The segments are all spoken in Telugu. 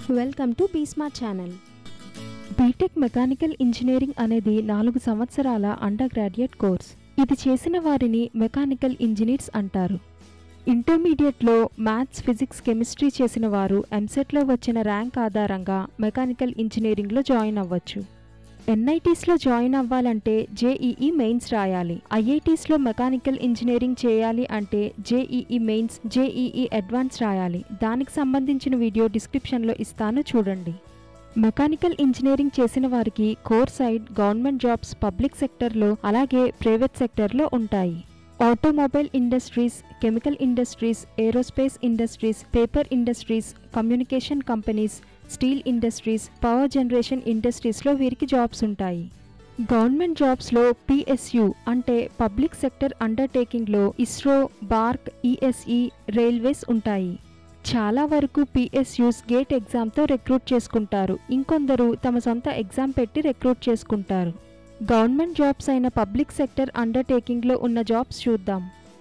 Welcome to smart channel BTech mechanical engineering అనేది నాలుగు సంవత్సరాల అండర్ గ్రాడ్యుయేట్ కోర్స్ ఇది చేసిన వారిని మెకానికల్ ఇంజనీర్స్ అంటారు ఇంటర్మీడియట్లో మ్యాథ్స్ ఫిజిక్స్ కెమిస్ట్రీ చేసిన వారు ఎంసెట్లో వచ్చిన ర్యాంక్ ఆధారంగా మెకానికల్ ఇంజనీరింగ్లో జాయిన్ అవ్వచ్చు ఎన్ఐటీస్లో జాయిన్ అవ్వాలంటే జేఈఈ మెయిన్స్ రాయాలి ఐఐటీస్లో మెకానికల్ ఇంజనీరింగ్ చేయాలి అంటే జేఈఈ మెయిన్స్ జేఈఈ అడ్వాన్స్ రాయాలి దానికి సంబంధించిన వీడియో డిస్క్రిప్షన్లో ఇస్తాను చూడండి మెకానికల్ ఇంజనీరింగ్ చేసిన వారికి core side government jobs public సెక్టర్లో అలాగే ప్రైవేట్ సెక్టర్లో ఉంటాయి automobile industries chemical industries aerospace industries paper industries communication companies steel industries power generation ఇండస్ట్రీస్లో వీరికి జాబ్స్ ఉంటాయి గవర్నమెంట్ జాబ్స్లో పిఎస్యు అంటే పబ్లిక్ సెక్టర్ అండర్టేకింగ్లో ఇస్రో బార్క్ ఈఎస్ఈ రైల్వేస్ ఉంటాయి చాలా వరకు పిఎస్యూస్ గేట్ ఎగ్జామ్తో రిక్రూట్ చేసుకుంటారు ఇంకొందరు తమ సొంత ఎగ్జామ్ పెట్టి రిక్రూట్ చేసుకుంటారు గవర్నమెంట్ జాబ్స్ అయిన పబ్లిక్ సెక్టర్ అండర్టేకింగ్లో ఉన్న జాబ్స్ చూద్దాం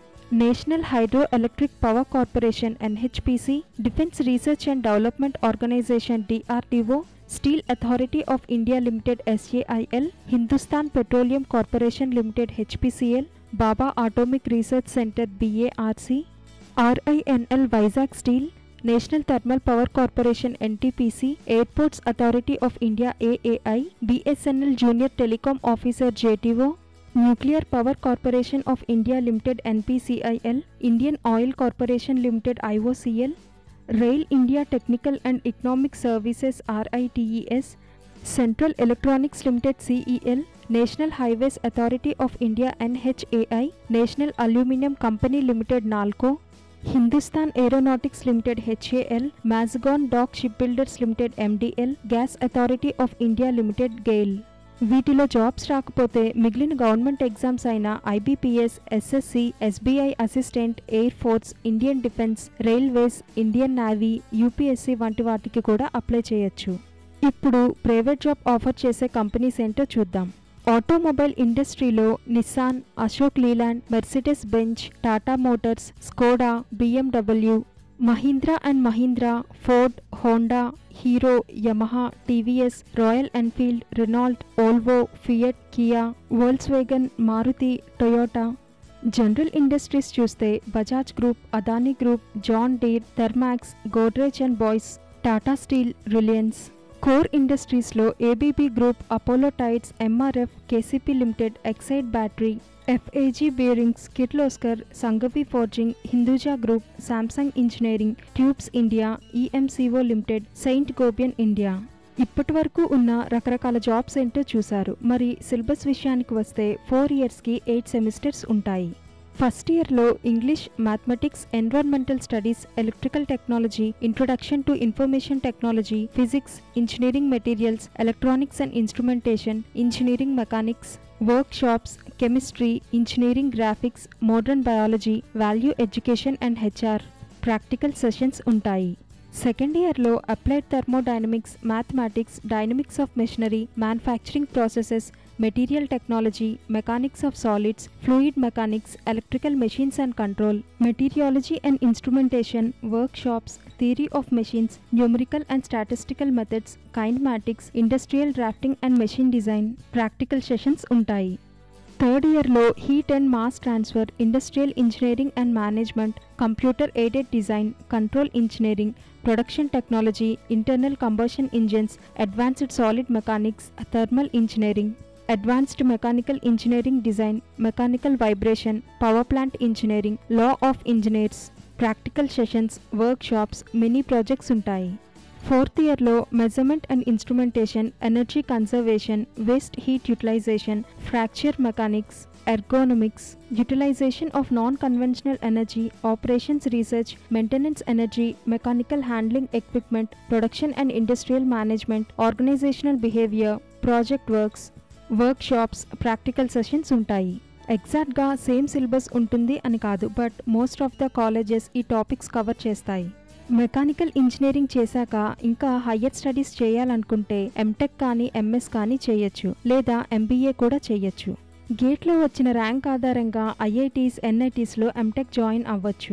national hydro electric power corporation NHPC defence research and development organisation DRDO steel authority of India limited SAIL Hindustan petroleum corporation limited HPCL Bhabha atomic research centre BARC RINL Vizag steel national thermal power corporation NTPC airports authority of India AAI BSNL junior telecom officer JTO nuclear power corporation of India limited NPCIL Indian oil corporation limited IOCL rail India technical and economic services RITES central electronics limited CEL national highways authority of India NHAI national aluminium company limited NALCO Hindustan aeronautics limited HAL Mazagon dock ship builders limited MDL gas authority of India limited GAIL వీటిలో జాబ్స్ రాకపోతే మిగిలిన గవర్నమెంట్ ఎగ్జామ్స్ అయిన IBPS SSC SBI assistant air force Indian defence railways Indian navy UPSC వంటి వాటికి కూడా అప్లై చేయొచ్చు ఇప్పుడు ప్రైవేట్ జాబ్ ఆఫర్ చేసే కంపెనీస్ ఏంటో చూద్దాం ఆటోమొబైల్ ఇండస్ట్రీలో Nissan Ashok Leyland Mercedes Benz Tata motors Skoda BMW Mahindra and Mahindra Ford Honda Hero Yamaha TVS Royal Enfield Renault Volvo Fiat Kia Volkswagen Maruti Toyota general industries చూస్తే Bajaj group Adani group John Deere Thermax Godrej and Boyce Tata steel Reliance core ఇండస్ట్రీస్లో ABB group Apollo tyres MRF KCP limited Exide battery FAG bearings Kirloskar Sanghvi forging Hinduja group Samsung engineering tubes India EMCO limited Saint Gobain India ఇప్పటి వరకు ఉన్న రకరకాల జాబ్స్ ఏంటో చూశారు మరి సిలబస్ విషయానికి వస్తే ఫోర్ ఇయర్స్కి ఎయిట్ సెమిస్టర్స్ ఉంటాయి ఫస్ట్ ఇయర్లో English mathematics environmental studies electrical technology introduction to information technology physics engineering materials electronics and instrumentation engineering mechanics workshops chemistry engineering graphics modern biology value education and HR practical sessions ఉంటాయి సెకండ్ ఇయర్లో applied thermodynamics mathematics dynamics of machinery manufacturing processes material technology mechanics of solids fluid mechanics electrical machines and control metallurgy and instrumentation workshops theory of machines numerical and statistical methods kinematics industrial drafting and machine design practical sessions ఉంటాయి థర్డ్ ఇయర్లో heat and mass transfer industrial engineering and management computer aided design control engineering production technology internal combustion engines advanced solid mechanics thermal engineering advanced mechanical engineering design mechanical vibration power plant engineering law of engineers practical sessions workshops mini projects ఉంటాయి ఫోర్త్ ఇయర్లో measurement and instrumentation energy conservation waste heat utilization fracture mechanics ఎర్గోనమిక్స్ utilisation of non conventional energy operations research maintenance energy mechanical handling equipment production and industrial management organisational behaviour project works workshops practical sessions ఉంటాయి ఎగ్జాక్ట్గా సేమ్ సిలబస్ ఉంటుంది అని కాదు but most of the colleges ఈ టాపిక్స్ కవర్ చేస్తాయి మెకానికల్ ఇంజనీరింగ్ చేశాక ఇంకా హయ్యర్ స్టడీస్ చేయాలనుకుంటే ఎంటెక్ కానీ ఎంఎస్ కానీ చేయొచ్చు లేదా ఎంబీఏ కూడా చేయొచ్చు గేట్లో వచ్చిన ర్యాంక్ ఆధారంగా ఐఐటీస్ ఎన్ఐటీస్లో ఎంటెక్ జాయిన్ అవ్వచ్చు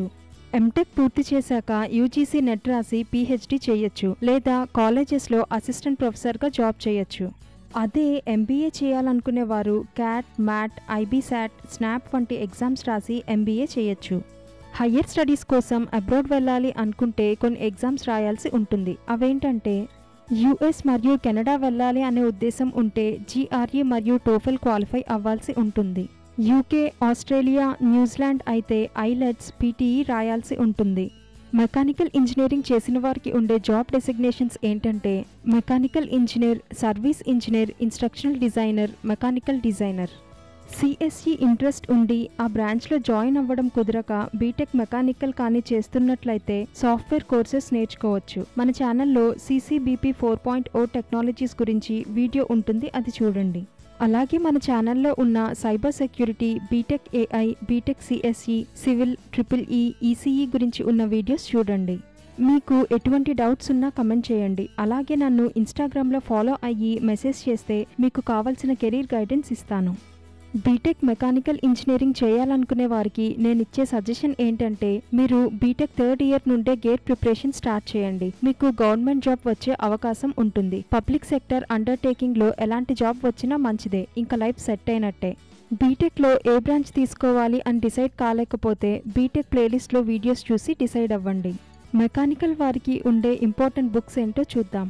ఎంటెక్ పూర్తి చేశాక యూజీసీ నెట్ రాసి పీహెచ్డీ చేయొచ్చు లేదా కాలేజెస్లో అసిస్టెంట్ ప్రొఫెసర్గా జాబ్ చేయొచ్చు అదే ఎంబీఏ చేయాలనుకునే వారు క్యాట్ మ్యాట్ ఐబీసాట్ స్నాప్ వంటి ఎగ్జామ్స్ రాసి ఎంబీఏ చేయొచ్చు హయ్యర్ స్టడీస్ కోసం అబ్రాడ్ వెళ్ళాలి అనుకుంటే కొన్ని ఎగ్జామ్స్ రాయాల్సి ఉంటుంది అవేంటంటే యుఎస్ మరియు కెనడా వెళ్ళాలి అనే ఉద్దేశం ఉంటే జీఆర్ఈ మరియు టోఫెల్ క్వాలిఫై అవ్వాల్సి ఉంటుంది యూకే ఆస్ట్రేలియా న్యూజిలాండ్ అయితే ఐలెట్స్ పీటీఈ రాయాల్సి ఉంటుంది మెకానికల్ ఇంజనీరింగ్ చేసిన వారికి ఉండే జాబ్ డెసిగ్నేషన్స్ ఏంటంటే mechanical engineer service engineer instructional designer mechanical designer CSE interest ఉండి ఆ బ్రాంచ్లో జాయిన్ అవ్వడం కుదరక బీటెక్ మెకానికల్ కానీ చేస్తున్నట్లయితే సాఫ్ట్వేర్ కోర్సెస్ నేర్చుకోవచ్చు మన ఛానల్లో CCBP four point O technologies గురించి వీడియో ఉంటుంది అది చూడండి అలాగే మన ఛానల్లో ఉన్న cyber security BTech AI BTech CSE civil triple E ECE గురించి ఉన్న వీడియోస్ చూడండి మీకు ఎటువంటి డౌట్స్ ఉన్నా కమెంట్ చేయండి అలాగే నన్ను ఇన్స్టాగ్రామ్లో ఫాలో అయ్యి మెసేజ్ చేస్తే మీకు కావాల్సిన కెరీర్ గైడెన్స్ ఇస్తాను బీటెక్ మెకానికల్ ఇంజనీరింగ్ చేయాలనుకునే వారికి నేను ఇచ్చే సజెషన్ ఏంటంటే మీరు బీటెక్ థర్డ్ ఇయర్ నుండే గేట్ ప్రిపరేషన్ స్టార్ట్ చేయండి మీకు గవర్నమెంట్ జాబ్ వచ్చే అవకాశం ఉంటుంది పబ్లిక్ సెక్టర్ అండర్టేకింగ్లో ఎలాంటి జాబ్ వచ్చినా మంచిదే ఇంకా లైఫ్ సెట్ అయినట్టే బీటెక్లో ఏ బ్రాంచ్ తీసుకోవాలి అని డిసైడ్ కాలేకపోతే బీటెక్ ప్లేలిస్ట్లో వీడియోస్ చూసి డిసైడ్ అవ్వండి మెకానికల్ వారికి ఉండే ఇంపార్టెంట్ బుక్స్ ఏంటో చూద్దాం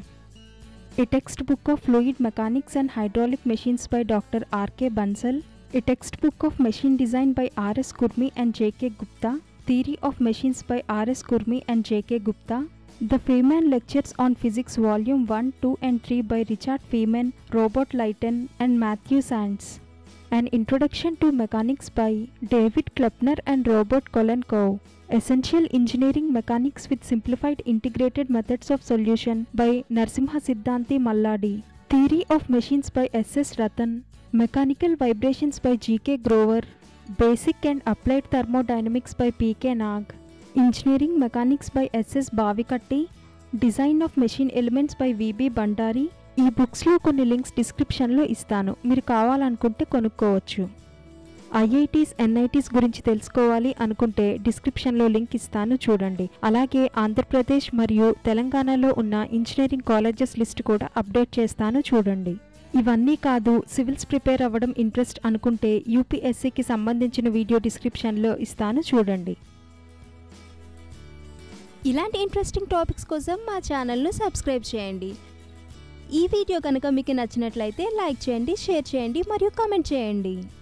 A textbook of fluid mechanics and hydraulic machines by Dr. R.K. Bansal, a textbook of machine design by R.S. Kurmi and J.K. Gupta, Theory of Machines by R.S. Kurmi and J.K. Gupta, The Feynman Lectures on Physics Volume 1, 2 and 3 by Richard Feynman, Robert Lighton and Matthew Sands, An Introduction to Mechanics by David Klepner and Robert Kolenkov, Essential Engineering Mechanics with Simplified Integrated Methods of Solution by Narsimha Siddhanti Malladi. Theory of Machines by S.S. Ratan. Mechanical Vibrations by G.K. Grover. Basic and Applied Thermodynamics by P.K. Nag. Engineering Mechanics by S.S. Bavikatti. Design of Machine Elements by V.B. Bandari. ఈ బుక్స్లో కొన్ని లింక్స్ డిస్క్రిప్షన్లో ఇస్తాను మీరు కావాలనుకుంటే కొనుక్కోవచ్చు ఐఐటీస్ ఎన్ఐటీస్ గురించి తెలుసుకోవాలి అనుకుంటే డిస్క్రిప్షన్లో లింక్ ఇస్తాను చూడండి అలాగే ఆంధ్రప్రదేశ్ మరియు తెలంగాణలో ఉన్న ఇంజనీరింగ్ కాలేజెస్ లిస్ట్ కూడా అప్డేట్ చేస్తాను చూడండి ఇవన్నీ కాదు సివిల్స్ ప్రిపేర్ అవ్వడం ఇంట్రెస్ట్ అనుకుంటే యూపీఎస్సీకి సంబంధించిన వీడియో డిస్క్రిప్షన్లో ఇస్తాను చూడండి ఇలాంటి ఇంట్రెస్టింగ్ టాపిక్స్ కోసం మా ఛానల్ను సబ్స్క్రైబ్ చేయండి ఈ వీడియో కనుక మీకు నచ్చినట్లయితే లైక్ చేయండి షేర్ చేయండి మరియు కామెంట్ చేయండి